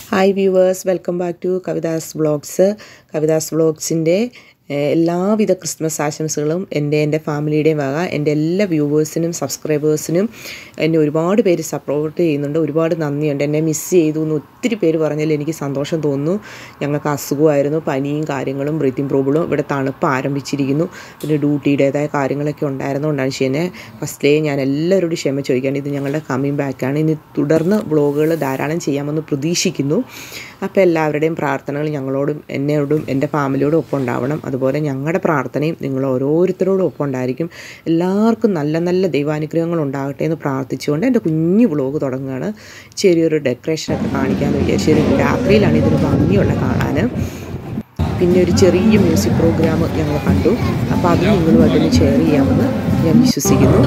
Hi viewers welcome back to Kavitha's vlogs Kavitha's വ്ളോഗ്സിൻ്റെ എല്ലാവിധ Christmas ആശംസകളും എൻ്റെ എൻ്റെ ഫാമിലിയുടെയും വക എൻ്റെ എല്ലാ വ്യൂവേഴ്സിനും സബ്സ്ക്രൈബേഴ്സിനും എന്നെ ഒരുപാട് പേര് സപ്പോർട്ട് ചെയ്യുന്നുണ്ട് ഒരുപാട് നന്ദിയുണ്ട് എന്നെ മിസ് ചെയ്തു എന്ന് ഒത്തിരി പേര് പറഞ്ഞാൽ എനിക്ക് സന്തോഷം തോന്നുന്നു ഞങ്ങൾക്ക് അസുഖമായിരുന്നു പനിയും കാര്യങ്ങളും ബ്രീത്തിങ് പ്രോബ്ലം ഇവിടെ തണുപ്പ് ആരംഭിച്ചിരിക്കുന്നു പിന്നെ ഡ്യൂട്ടിയുടേതായ കാര്യങ്ങളൊക്കെ ഉണ്ടായിരുന്നുകൊണ്ടാണ് ക്ഷീണെ ഫസ്റ്റിലേ ഞാൻ എല്ലാവരോടും ക്ഷമ ചോദിക്കുകയാണ് ഇത് ഞങ്ങളുടെ കമ്മിങ് ബാക്കാണ് ഇനി തുടർന്ന് വ്ളോഗുകൾ ധാരാളം ചെയ്യാമെന്ന് പ്രതീക്ഷിക്കുന്നു അപ്പോൾ എല്ലാവരുടെയും പ്രാർത്ഥനകൾ ഞങ്ങളോടും എന്നോടും എൻ്റെ ഫാമിലിയോടും ഒപ്പം ഉണ്ടാവണം അതുപോലെ ഞങ്ങളുടെ പ്രാർത്ഥനയും നിങ്ങൾ ഓരോരുത്തരോടും ഒപ്പം ഉണ്ടായിരിക്കും എല്ലാവർക്കും നല്ല നല്ല ദൈവാനുഗ്രഹങ്ങൾ ഉണ്ടാകട്ടെ എന്ന് പ്രാർത്ഥിച്ചുകൊണ്ട് എൻ്റെ കുഞ്ഞു വ്ളോഗ് തുടങ്ങുകയാണ് ചെറിയൊരു ഡെക്കറേഷനൊക്കെ കാണിക്കാമെന്ന് വിചാരിച്ചു രാത്രിയിലാണ് ഇതിന് ഭംഗിയുള്ള കാണാൻ പിന്നെ ഒരു ചെറിയ മ്യൂസിക് പ്രോഗ്രാം ഞങ്ങൾ കണ്ടു അപ്പോൾ അത് നിങ്ങളുമായിട്ടൊന്ന് ഷെയർ ചെയ്യാമെന്ന് ഞാൻ വിശ്വസിക്കുന്നു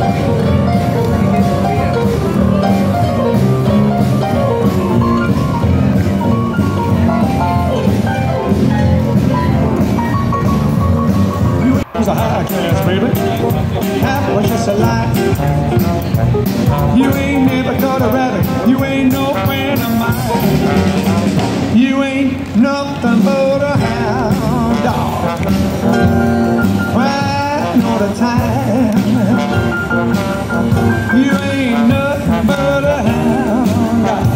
It's a high class, baby. Half was just a lie. You ain't never caught a rabbit. You ain't no friend of mine. You ain't nothing but a hound dog. Crying all the time. You ain't nothing but a hound dog.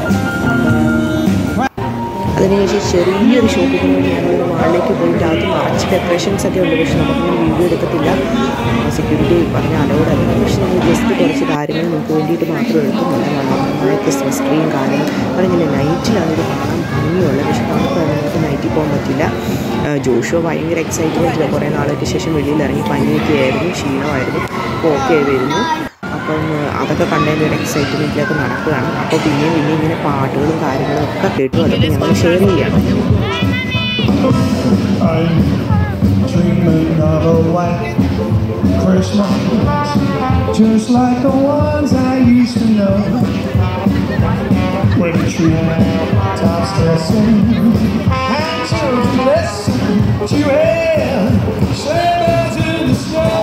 അതിനുശേഷം ചെറിയൊരു ഷോപ്പിങ്ങിന് വേണ്ടി ഞങ്ങൾ മാളിലേക്ക് പോയിട്ട് അത് മറച്ച് decorations ഒക്കെ ഉണ്ട് പക്ഷെ നമുക്കൊന്നും വീഡിയോ എടുക്കത്തില്ല സെക്യൂരിറ്റി പറഞ്ഞ അലോഡല്ല പക്ഷെ നമ്മൾ ജസ്റ്റ് കുറച്ച് കാര്യങ്ങൾ നമുക്ക് വേണ്ടിയിട്ട് മാത്രം എടുക്കുന്നില്ല മനോഹരമായ ക്രിസ്മസ് ട്രീയും കാര്യങ്ങളും പറഞ്ഞില്ല നൈറ്റിലാണ് ഇത് കാണാൻ ഭംഗിയുള്ളത് പക്ഷെ തണുപ്പാണ് നമുക്ക് നൈറ്റിൽ പോകാൻ പറ്റില്ല ആ, ജോഷുവ ഭയങ്കര എക്സൈറ്റ്മെൻറ്റില്ല കുറേ നാൾക്ക് ശേഷം വെളിയിൽ ഇറങ്ങി പനിയൊക്കെ ആയിരുന്നു ക്ഷീണമായിരുന്നു അപ്പോൾ ഓക്കെ ആയി വരുന്നു അപ്പം ആ, അതൊക്കെ കണ്ടതിൻ്റെ ഒരു എക്സൈറ്റ്മെൻറ്റിലൊക്കെ നടക്കുകയാണ് അപ്പോൾ പിന്നെയും പിന്നെയും ഇങ്ങനെ പാട്ടുകളും കാര്യങ്ങളും ഒക്കെ കേട്ടു അതൊക്കെ ഞങ്ങൾ ഷെയർ ചെയ്യണം I'm dreaming of a white Christmas, just like the ones I used to know. When the tree tops listen and children listen to hear sailors in the snow.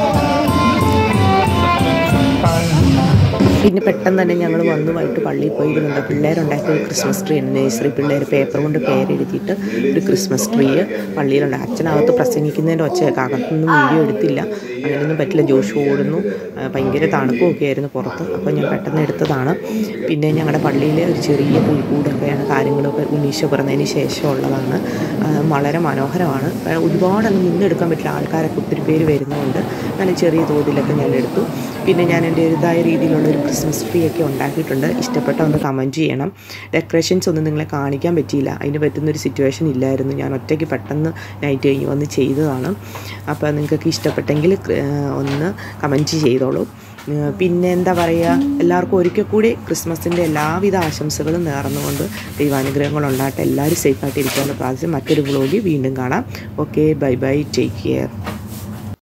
പിന്നെ പെട്ടെന്ന് തന്നെ ഞങ്ങൾ വന്നു വൈകിട്ട് പള്ളിയിൽ പോയി ഇരുന്നുണ്ട് പിള്ളേരുണ്ടാക്കിയ ഒരു ക്രിസ്മസ് ട്രീ ഉണ്ട് നേഴ്സറി പിള്ളേർ പേപ്പർ കൊണ്ട് പേരെഴുതിയിട്ട് ഒരു ക്രിസ്മസ് ട്രീ പള്ളിയിലുണ്ട് അച്ഛനകത്ത് പ്രസംഗിക്കുന്നതിൻ്റെ ഒച്ചയൊക്കെ അകത്തൊന്നും വീഡിയോ എടുത്തില്ല അങ്ങനെയൊന്നും പറ്റില്ല ജോഷ് ഓടുന്നു ആ, ഭയങ്കര തണുപ്പമൊക്കെ ആയിരുന്നു പുറത്ത് അപ്പോൾ ഞാൻ പെട്ടെന്ന് എടുത്തതാണ് പിന്നെ ഞങ്ങളുടെ പള്ളിയിൽ ഒരു ചെറിയ പുൽക്കൂടൊക്കെയാണ് കാര്യങ്ങളൊക്കെ ഉണ്ണീശോ പിറന്നതിന് ശേഷമുള്ളതാണ് ആ, വളരെ മനോഹരമാണ് ആ, ഒരുപാട് അങ്ങ് നിന്നെടുക്കാൻ പറ്റില്ല ആൾക്കാരൊക്കെ ഒത്തിരി പേര് വരുന്നതുകൊണ്ട് നല്ല ചെറിയ തോതിലൊക്കെ ഞാൻ എടുത്തു പിന്നെ ഞാൻ എൻ്റെ ഒരുതായ രീതിയിലുള്ള ഒരു ക്രിസ്മസ് ട്രീ ഒക്കെ ഉണ്ടാക്കിയിട്ടുണ്ട് ഇഷ്ടപ്പെട്ട ഒന്ന് കമൻറ്റ് ചെയ്യണം ഡെക്കറേഷൻസ് ഒന്നും നിങ്ങളെ കാണിക്കാൻ പറ്റിയില്ല അതിന് പറ്റുന്നൊരു സിറ്റുവേഷൻ ഇല്ലായിരുന്നു ഞാൻ ഒറ്റയ്ക്ക് പെട്ടെന്ന് നൈറ്റ് കഴിഞ്ഞ് വന്ന് ചെയ്തതാണ് അപ്പോൾ നിങ്ങൾക്ക് ഇഷ്ടപ്പെട്ടെങ്കിൽ ആ, ഒന്ന് കമൻറ്റ് ചെയ്തോളൂ ആ, പിന്നെ എന്താ പറയുക എല്ലാവർക്കും ഒരിക്കൽ കൂടി ക്രിസ്മസിൻ്റെ എല്ലാവിധ ആശംസകളും നേർന്നുകൊണ്ട് ദൈവാനുഗ്രഹങ്ങൾ ഉണ്ടാകട്ടെ എല്ലാവരും സേഫായിട്ട് ഇരിക്കാമെന്ന് പ്രാർത്ഥിച്ച് മറ്റൊരു വ്ളോഗിൽ വീണ്ടും കാണാം okay bye bye take care